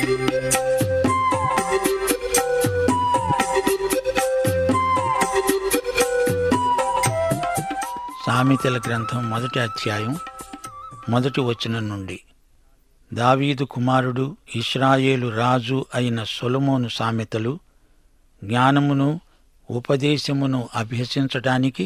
సామెతల గ్రంథం మొదటి అధ్యాయం మొదటి వచనం నుండి దావీదు కుమారుడు ఇస్రాయేలు రాజు అయిన సొలొమోను సామెతలు జ్ఞానమును ఉపదేశమును అభ్యసించడానికి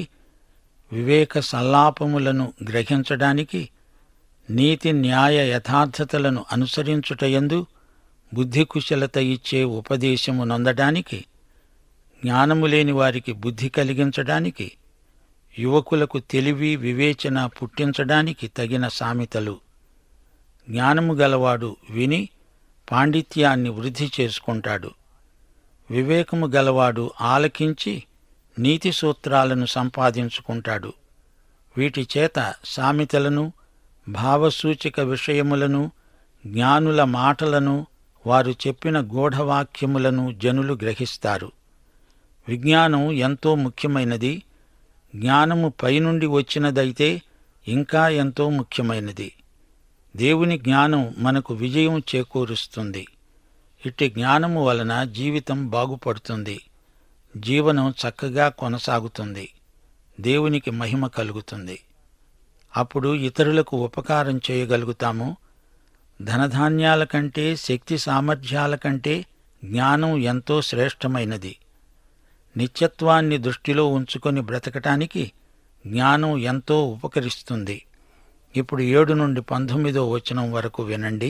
వివేక సల్లాపములను గ్రహించడానికి నీతి న్యాయ యథార్థతలను అనుసరించుటయందు బుద్ధి కుశలత ఇచ్చే ఉపదేశము నొందడానికి జ్ఞానము లేని వారికి బుద్ధి కలిగించడానికి యువకులకు తెలివి వివేచన పుట్టించడానికి తగిన సామెతలు జ్ఞానము గలవాడు విని పాండిత్యాన్ని వృద్ధి చేసుకుంటాడు వివేకము గలవాడు ఆలకించి నీతి సూత్రాలను సంపాదించుకుంటాడు వీటి చేత సామెతలను భావసూచక విషయములను జ్ఞానుల మాటలను వారు చెప్పిన గూఢవాక్యములను జనులు గ్రహిస్తారు విజ్ఞానం ఎంతో ముఖ్యమైనది జ్ఞానము పైనుండి వచ్చినదైతే ఇంకా ఎంతో ముఖ్యమైనది దేవుని జ్ఞానం మనకు విజయం చేకూరుస్తుంది ఇట్టి జ్ఞానము వలన జీవితం బాగుపడుతుంది జీవనం చక్కగా కొనసాగుతుంది దేవునికి మహిమ కలుగుతుంది అప్పుడు ఇతరులకు ఉపకారం చేయగలుగుతాము ధనధాన్యాల కంటే శక్తి సామర్థ్యాల కంటే జ్ఞానం ఎంతో శ్రేష్టమైనది నిత్యత్వాన్ని దృష్టిలో ఉంచుకొని బ్రతకటానికి జ్ఞానం ఎంతో ఉపకరిస్తుంది ఇప్పుడు ఏడు నుండి పంతొమ్మిదో వచనం వరకు వినండి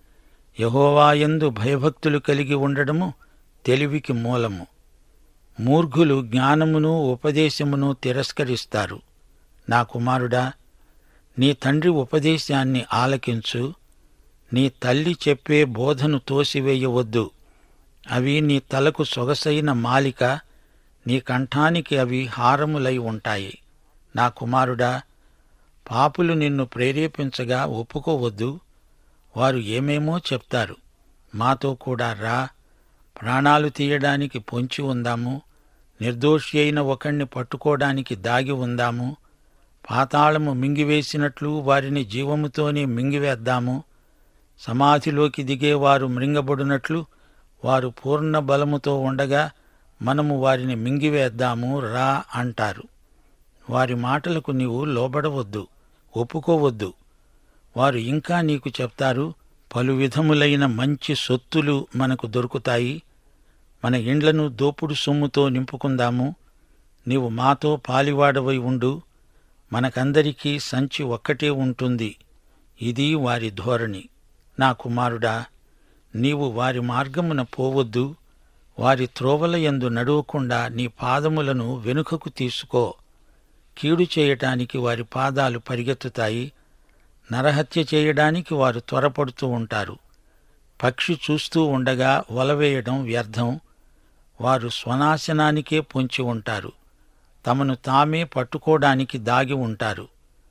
యహోవాయందు భయభక్తులు కలిగి ఉండడము తెలివికి మూలము మూర్ఘులు జ్ఞానమును ఉపదేశమును తిరస్కరిస్తారు నా కుమారుడా నీ తండ్రి ఉపదేశాన్ని ఆలకించు నీ తల్లి చెప్పే బోధను తోసివేయవద్దు అవి నీ తలకు సొగసైన మాలిక నీ కంఠానికి అవి హారములై ఉంటాయి నా కుమారుడా పాపులు నిన్ను ప్రేరేపించగా ఒప్పుకోవద్దు వారు ఏమేమో చెప్తారు మాతో కూడా రా ప్రాణాలు తీయడానికి పొంచి ఉందాము నిర్దోషి అయిన ఒకణ్ణి పట్టుకోవడానికి దాగి ఉందాము పాతాళము మింగివేసినట్లు వారిని జీవముతోనే మింగివేద్దాము సమాధిలోకి దిగేవారు మృంగబడినట్లు వారు పూర్ణ బలముతో ఉండగా మనము వారిని మింగివేద్దాము రా అంటారు వారి మాటలకు నీవు లోబడవద్దు ఒప్పుకోవద్దు వారు ఇంకా నీకు చెప్తారు పలు విధములైన మంచి సొత్తులు మనకు దొరుకుతాయి మన ఇండ్లను దోపుడు సొమ్ముతో నింపుకుందాము నీవు మాతో పాలివాడవై ఉండు మనకందరికీ సంచి ఒక్కటే ఉంటుంది ఇది వారి ధోరణి నా కుమారుడా నీవు వారి మార్గమున పోవద్దు వారి త్రోవల యందు నడవకుండా నీ పాదములను వెనుకకు తీసుకో కీడు చేయటానికి వారి పాదాలు పరిగెత్తుతాయి నరహత్య చేయడానికి వారు త్వరపడుతూ ఉంటారు పక్షి చూస్తూ ఉండగా వలవేయడం వ్యర్థం వారు స్వనాశనానికే పొంచి ఉంటారు తమను తామే పట్టుకోవడానికి దాగి ఉంటారు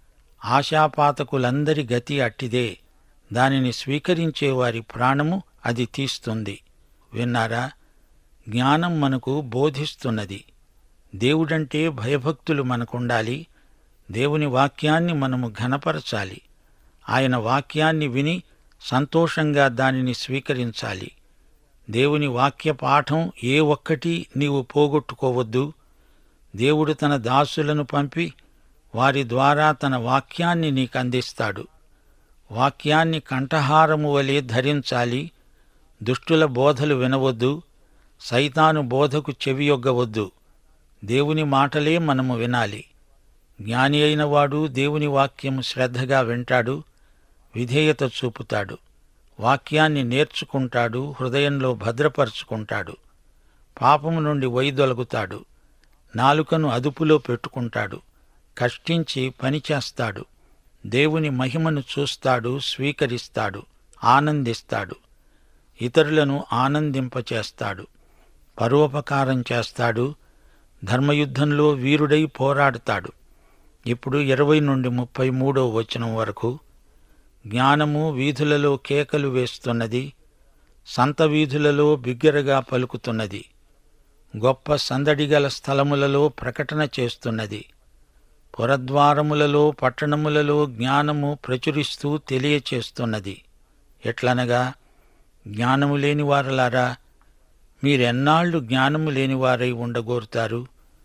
ఆశాపాతకులందరి గతి అట్టిదే దానిని స్వీకరించే వారి ప్రాణము అది తీస్తుంది విన్నారా జ్ఞానం మనకు బోధిస్తున్నది దేవుడంటే భయభక్తులు మనకుండాలి దేవుని వాక్యాన్ని మనము ఘనపరచాలి ఆయన వాక్యాన్ని విని సంతోషంగా దానిని స్వీకరించాలి దేవుని వాక్య పాఠం ఏ ఒక్కటి నీవు పోగొట్టుకోవద్దు దేవుడు తన దాసులను పంపి వారి ద్వారా తన వాక్యాన్ని నీకు అందిస్తాడు వాక్యాన్ని కంఠహారము వలె ధరించాలి దుష్టుల బోధలు వినవద్దు సైతాను బోధకు చెవియొగ్గవద్దు దేవుని మాటలే మనము వినాలి జ్ఞాని అయిన వాడు దేవుని వాక్యము శ్రద్ధగా వింటాడు విధేయత చూపుతాడు వాక్యాన్ని నేర్చుకుంటాడు హృదయంలో భద్రపరుచుకుంటాడు పాపము నుండి వైదొలగుతాడు నాలుకను అదుపులో పెట్టుకుంటాడు కష్టించి పనిచేస్తాడు దేవుని మహిమను చూస్తాడు స్వీకరిస్తాడు ఆనందిస్తాడు ఇతరులను ఆనందింపచేస్తాడు పరోపకారం చేస్తాడు ధర్మయుద్ధంలో వీరుడై పోరాడుతాడు ఇప్పుడు ఇరవై నుండి ముప్పై మూడో వచనం వరకు జ్ఞానము వీధులలో కేకలు వేస్తున్నది సంత వీధులలో బిగ్గరగా పలుకుతున్నది గొప్ప సందడిగల స్థలములలో ప్రకటన చేస్తున్నది పురద్వారములలో పట్టణములలో జ్ఞానము ప్రచురిస్తూ తెలియచేస్తున్నది ఎట్లనగా జ్ఞానము లేని వారలారా మీరెన్నాళ్ళు జ్ఞానము లేనివారై ఉండగోరుతారు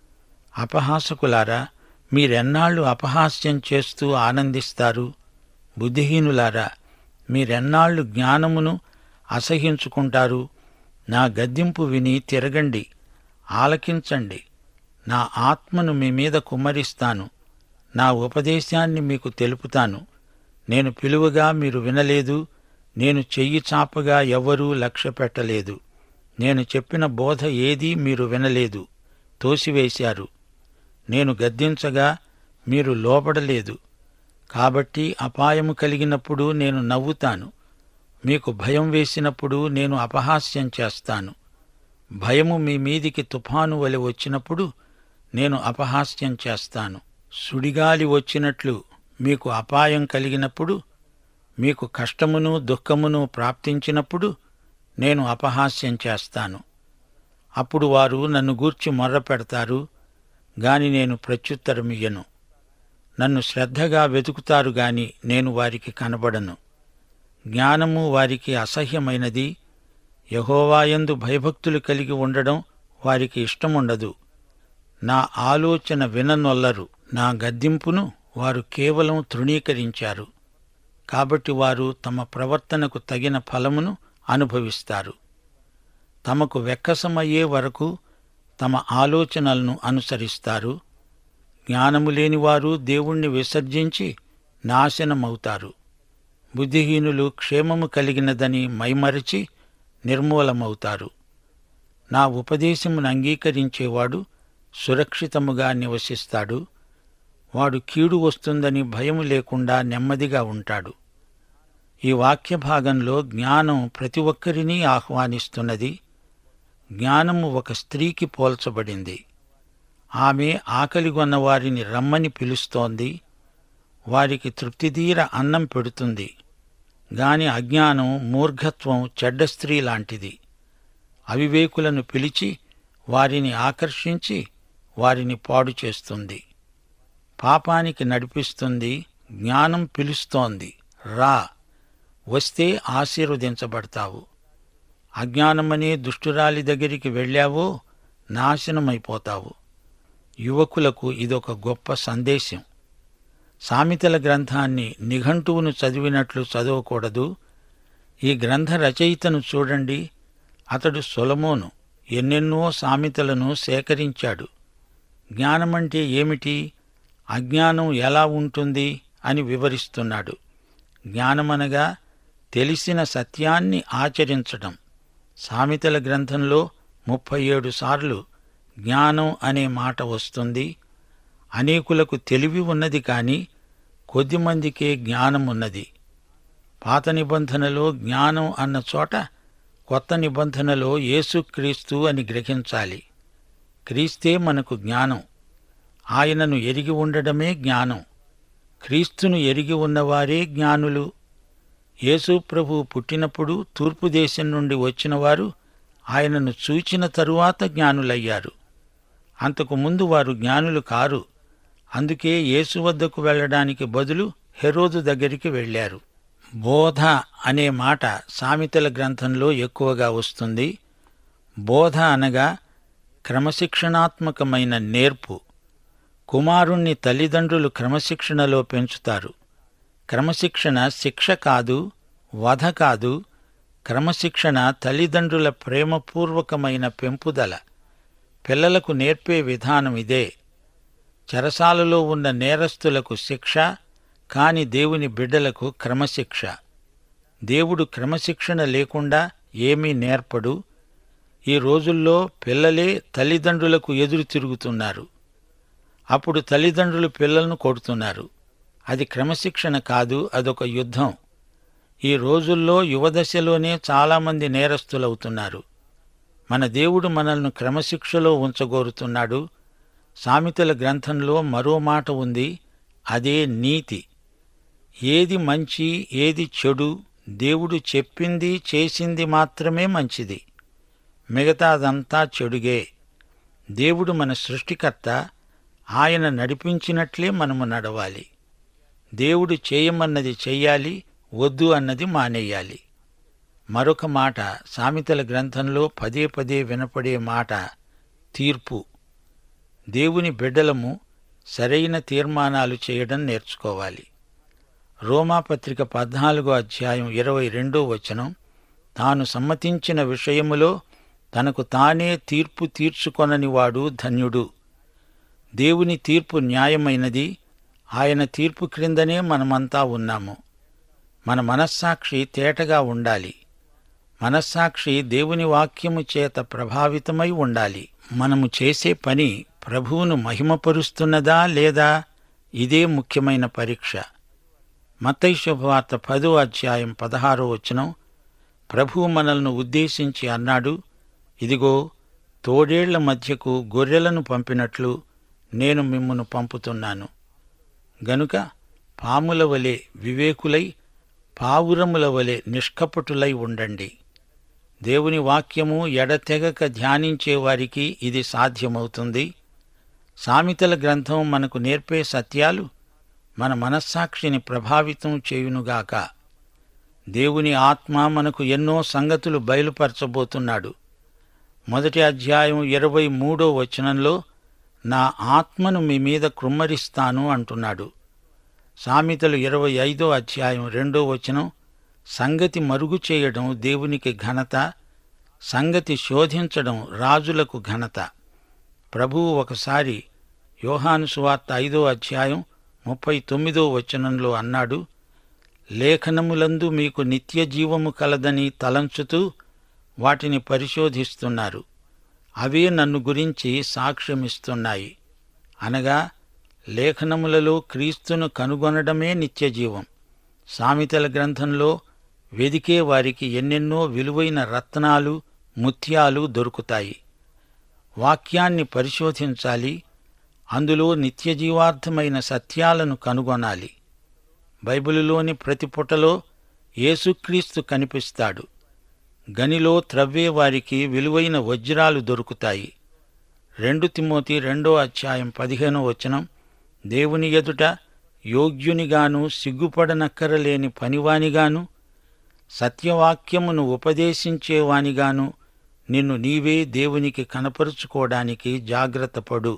అపహాసకులారా మీరెన్నాళ్ళు అపహాస్యం చేస్తూ ఆనందిస్తారు బుద్ధిహీనులారా మీరెన్నాళ్ళు జ్ఞానమును అసహించుకుంటారు నా గద్దింపు విని తిరగండి ఆలకించండి నా ఆత్మను మీ మీద కుమ్మరిస్తాను నా ఉపదేశాన్ని మీకు తెలుపుతాను నేను పిలువగా మీరు వినలేదు నేను చెయ్యి చాపగా ఎవ్వరూ లక్ష్య పెట్టలేదు నేను చెప్పిన బోధ ఏదీ మీరు వినలేదు తోసివేశారు నేను గద్దించగా మీరు లోబడలేదు కాబట్టి అపాయము కలిగినప్పుడు నేను నవ్వుతాను మీకు భయం వేసినప్పుడు నేను అపహాస్యం చేస్తాను భయము మీ మీదికి తుఫాను వలె వచ్చినప్పుడు నేను అపహాస్యం చేస్తాను సుడిగాలి వచ్చినట్లు మీకు అపాయం కలిగినప్పుడు మీకు కష్టమును దుఃఖమును ప్రాప్తించినప్పుడు నేను అపహాస్యం చేస్తాను అప్పుడు వారు నన్ను గూర్చి మొర్ర పెడతారు గాని నేను ప్రత్యుత్తరమియ్యను నన్ను శ్రద్ధగా వెతుకుతారు గాని నేను వారికి కనబడను జ్ఞానము వారికి అసహ్యమైనది యహోవాయందు భయభక్తులు కలిగి ఉండడం వారికి ఇష్టముండదు నా ఆలోచన విననొల్లరు నా గద్దింపును వారు కేవలం తృణీకరించారు కాబట్టి వారు తమ ప్రవర్తనకు తగిన ఫలమును అనుభవిస్తారు తమకు వెక్కసమయ్యే వరకు తమ ఆలోచనలను అనుసరిస్తారు జ్ఞానము లేనివారు దేవుణ్ణి విసర్జించి నాశనమవుతారు బుద్ధిహీనులు క్షేమము కలిగినదని మైమరచి నిర్మూలమవుతారు నా ఉపదేశమును అంగీకరించేవాడు సురక్షితముగా నివసిస్తాడు వాడు కీడు వస్తుందని భయము లేకుండా నెమ్మదిగా ఉంటాడు ఈ వాక్య భాగంలో జ్ఞానం ప్రతి ఒక్కరినీ ఆహ్వానిస్తున్నది జ్ఞానము ఒక స్త్రీకి పోల్చబడింది ఆమె ఆకలిగొన్న వారిని రమ్మని పిలుస్తోంది వారికి తృప్తిదీర అన్నం పెడుతుంది గాని అజ్ఞానం మూర్ఘత్వం చెడ్డ స్త్రీ లాంటిది అవివేకులను పిలిచి వారిని ఆకర్షించి వారిని పాడు చేస్తుంది పాపానికి నడిపిస్తుంది జ్ఞానం పిలుస్తోంది రా వస్తే ఆశీర్వదించబడతావు అజ్ఞానమనే దుష్టురాలి దగ్గరికి వెళ్ళావో నాశనమైపోతావు యువకులకు ఇదొక గొప్ప సందేశం సామెతల గ్రంథాన్ని నిఘంటువును చదివినట్లు చదవకూడదు ఈ గ్రంథ రచయితను చూడండి అతడు సొలమోను ఎన్నెన్నో సామెతలను సేకరించాడు జ్ఞానమంటే ఏమిటి అజ్ఞానం ఎలా ఉంటుంది అని వివరిస్తున్నాడు జ్ఞానమనగా తెలిసిన సత్యాన్ని ఆచరించటం సామెతల గ్రంథంలో ముప్పై ఏడు సార్లు జ్ఞానం అనే మాట వస్తుంది అనేకులకు తెలివి ఉన్నది కాని కొద్దిమందికే జ్ఞానం ఉన్నది పాత నిబంధనలో జ్ఞానం అన్న చోట కొత్త నిబంధనలో యేసుక్రీస్తు అని గ్రహించాలి క్రీస్తే మనకు జ్ఞానం ఆయనను ఎరిగి ఉండడమే జ్ఞానం క్రీస్తును ఎరిగి ఉన్నవారే జ్ఞానులు యేసు ప్రభు పుట్టినప్పుడు తూర్పు దేశం నుండి వచ్చినవారు ఆయనను చూచిన తరువాత జ్ఞానులయ్యారు అంతకు ముందు వారు జ్ఞానులు కారు అందుకే యేసు వద్దకు వెళ్ళడానికి బదులు హెరోదు దగ్గరికి వెళ్ళారు బోధ అనే మాట సామెతల గ్రంథంలో ఎక్కువగా వస్తుంది బోధ అనగా క్రమశిక్షణాత్మకమైన నేర్పు కుమారుణ్ణి తల్లిదండ్రులు క్రమశిక్షణలో పెంచుతారు క్రమశిక్షణ శిక్ష కాదు వధ కాదు క్రమశిక్షణ తల్లిదండ్రుల ప్రేమపూర్వకమైన పెంపుదల పిల్లలకు నేర్పే విధానం ఇదే చెరసాలలో ఉన్న నేరస్తులకు శిక్ష కాని దేవుని బిడ్డలకు క్రమశిక్ష దేవుడు క్రమశిక్షణ లేకుండా ఏమీ నేర్పడు ఈ రోజుల్లో పిల్లలే తల్లిదండ్రులకు ఎదురు తిరుగుతున్నారు అప్పుడు తల్లిదండ్రులు పిల్లలను కొడుతున్నారు అది క్రమశిక్షణ కాదు అదొక యుద్ధం ఈ రోజుల్లో యువదశలోనే చాలామంది నేరస్తులవుతున్నారు మన దేవుడు మనల్ని క్రమశిక్షలో ఉంచగోరుతున్నాడు సామెతల గ్రంథంలో మరో మాట ఉంది అదే నీతి ఏది మంచి ఏది చెడు దేవుడు చెప్పింది చేసింది మాత్రమే మంచిది మిగతాదంతా చెడుగే దేవుడు మన సృష్టికర్త ఆయన నడిపించినట్లే మనము నడవాలి దేవుడు చేయమన్నది చెయ్యాలి వద్దు అన్నది మానేయాలి మరొక మాట సామెతల గ్రంథంలో పదే పదే వినపడే మాట తీర్పు దేవుని బిడ్డలము సరైన తీర్మానాలు చేయడం నేర్చుకోవాలి రోమాపత్రిక పద్నాలుగో అధ్యాయం ఇరవై రెండో వచనం తాను సమ్మతించిన విషయములో తనకు తానే తీర్పు తీర్చుకొనని వాడు ధన్యుడు దేవుని తీర్పు న్యాయమైనది ఆయన తీర్పు క్రిందనే మనమంతా ఉన్నాము మన మనస్సాక్షి తేటగా ఉండాలి మనస్సాక్షి దేవుని వాక్యము చేత ప్రభావితమై ఉండాలి మనము చేసే పని ప్రభువును మహిమపరుస్తున్నదా లేదా ఇదే ముఖ్యమైన పరీక్ష మత్తయి శుభవార్త పదో అధ్యాయం పదహారో వచనం ప్రభువు మనల్ని ఉద్దేశించి అన్నాడు ఇదిగో తోడేళ్ల మధ్యకు గొర్రెలను పంపినట్లు నేను మిమ్మును పంపుతున్నాను గనుక పాముల వలె వివేకులై పావురముల వలె నిష్కపటులై ఉండండి దేవుని వాక్యము ఎడతెగక ధ్యానించే వారికి ఇది సాధ్యమవుతుంది సామెతల గ్రంథం మనకు నేర్పే సత్యాలు మన మనస్సాక్షిని ప్రభావితం చేయునుగాక దేవుని ఆత్మ మనకు ఎన్నో సంగతులు బయలుపరచబోతున్నాడు మొదటి అధ్యాయం ఇరవై మూడో వచనంలో నా ఆత్మను మీ మీద కృమ్మరిస్తాను అంటున్నాడు సామెతలు ఇరవై ఐదో అధ్యాయం రెండో వచనం సంగతి మరుగు చేయడం దేవునికి ఘనత సంగతి శోధించడం రాజులకు ఘనత ప్రభువు ఒకసారి యోహాను సువార్త ఐదో అధ్యాయం ముప్పై తొమ్మిదో వచనంలో అన్నాడు లేఖనములందు మీకు నిత్య జీవము కలదని తలంచుతూ వాటిని పరిశోధిస్తున్నారు అవే నన్ను గురించి సాక్ష్యమిస్తున్నాయి అనగా లేఖనములలో క్రీస్తును కనుగొనడమే నిత్యజీవం సామెతల గ్రంథంలో వెదికే వారికి ఎన్నెన్నో విలువైన రత్నాలు ముత్యాలు దొరుకుతాయి వాక్యాన్ని పరిశోధించాలి అందులో నిత్యజీవార్థమైన సత్యాలను కనుగొనాలి బైబిలులోని ప్రతి పుటలో యేసుక్రీస్తు కనిపిస్తాడు గనిలో త్రవ్వే వారికి విలువైన వజ్రాలు దొరుకుతాయి రెండు తిమోతి రెండో అధ్యాయం పదిహేనో వచనం దేవుని ఎదుట యోగ్యునిగాను సిగ్గుపడనక్కరలేని పనివానిగాను సత్యవాక్యమును ఉపదేశించేవానిగాను నిన్ను నీవే దేవునికి కనపరుచుకోవడానికి జాగ్రత్తపడు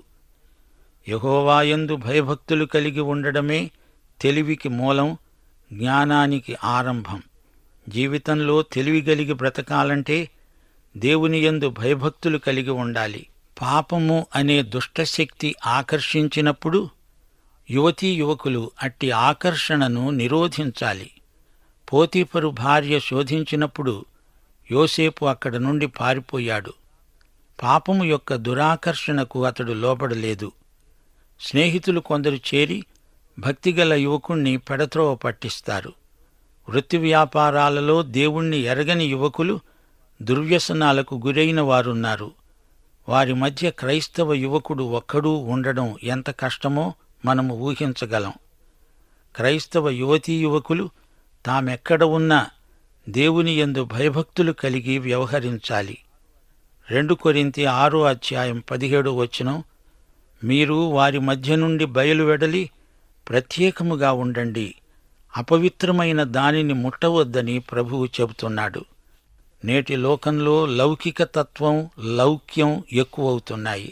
యహోవాయందు భయభక్తులు కలిగి ఉండడమే తెలివికి మూలం జ్ఞానానికి ఆరంభం జీవితంలో తెలివి కలిగి బ్రతకాలంటే దేవుని యందు భయభక్తులు కలిగి ఉండాలి పాపము అనే దుష్టశక్తి ఆకర్షించినప్పుడు యువతీ యువకులు అట్టి ఆకర్షణను నిరోధించాలి పోతీపరు భార్య శోధించినప్పుడు యోసేపు అక్కడ నుండి పారిపోయాడు పాపము యొక్క దురాకర్షణకు అతడు లోపడలేదు స్నేహితులు కొందరు చేరి భక్తిగల యువకుణ్ణి పెడత్రోవ పట్టిస్తారు వృత్తి వ్యాపారాలలో దేవుణ్ణి ఎరగని యువకులు దుర్వ్యసనాలకు గురైన వారున్నారు వారి మధ్య క్రైస్తవ యువకుడు ఒక్కడూ ఉండడం ఎంత కష్టమో మనము ఊహించగలం క్రైస్తవ యువతీ యువకులు తామెక్కడ ఉన్నా దేవుని యందు భయభక్తులు కలిగి వ్యవహరించాలి రెండు కొరింతి ఆరో అధ్యాయం పదిహేడు వచనం మీరు వారి మధ్య నుండి బయలువెడలి ప్రత్యేకముగా ఉండండి అపవిత్రమైన దానిని ముట్టవద్దని ప్రభువు చెబుతున్నాడు నేటి లోకంలో లౌకిక తత్వం లౌక్యం ఎక్కువవుతున్నాయి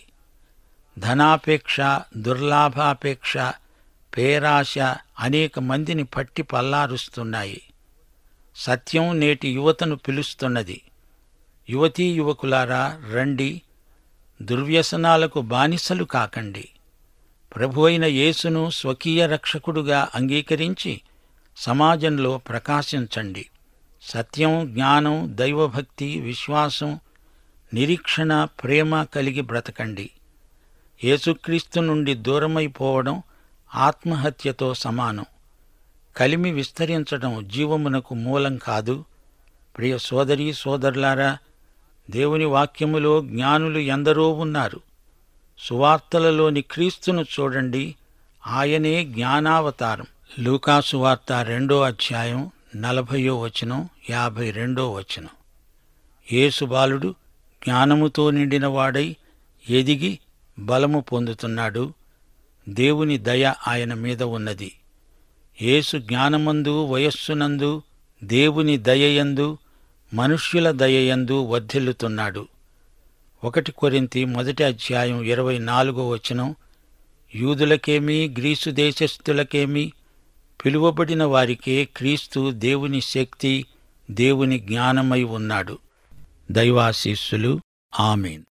ధనాపేక్ష దుర్లాభాపేక్ష పేరాశ అనేక మందిని పట్టి పల్లారుస్తున్నాయి సత్యం నేటి యువతను పిలుస్తున్నది యువతీ యువకులారా రండి దుర్వ్యసనాలకు బానిసలు కాకండి ప్రభు అయిన యేసును స్వకీయ రక్షకుడుగా అంగీకరించి సమాజంలో ప్రకాశించండి సత్యం జ్ఞానం దైవభక్తి విశ్వాసం నిరీక్షణ ప్రేమ కలిగి బ్రతకండి యేసుక్రీస్తు నుండి దూరమైపోవడం ఆత్మహత్యతో సమానం కలిమి విస్తరించడం జీవమునకు మూలం కాదు ప్రియ సోదరీ సోదరులారా దేవుని వాక్యములో జ్ఞానులు ఎందరో ఉన్నారు సువార్తలలోని క్రీస్తును చూడండి ఆయనే జ్ఞానావతారం లూకాసు వార్త రెండో అధ్యాయం నలభయో వచనం యాభై రెండో వచనం యేసు బాలుడు జ్ఞానముతో నిండినవాడై ఎదిగి బలము పొందుతున్నాడు దేవుని దయ ఆయన మీద ఉన్నది యేసు జ్ఞానమందు వయస్సునందు దేవుని దయయందు మనుష్యుల దయయందు వర్ధిల్లుతున్నాడు ఒకటి కొరింతి మొదటి అధ్యాయం ఇరవై నాలుగో వచనం యూదులకేమీ గ్రీసు దేశస్థులకేమీ పిలువబడిన వారికే క్రీస్తు దేవుని శక్తి దేవుని జ్ఞానమై ఉన్నాడు దైవాశీస్సులు ఆమెన్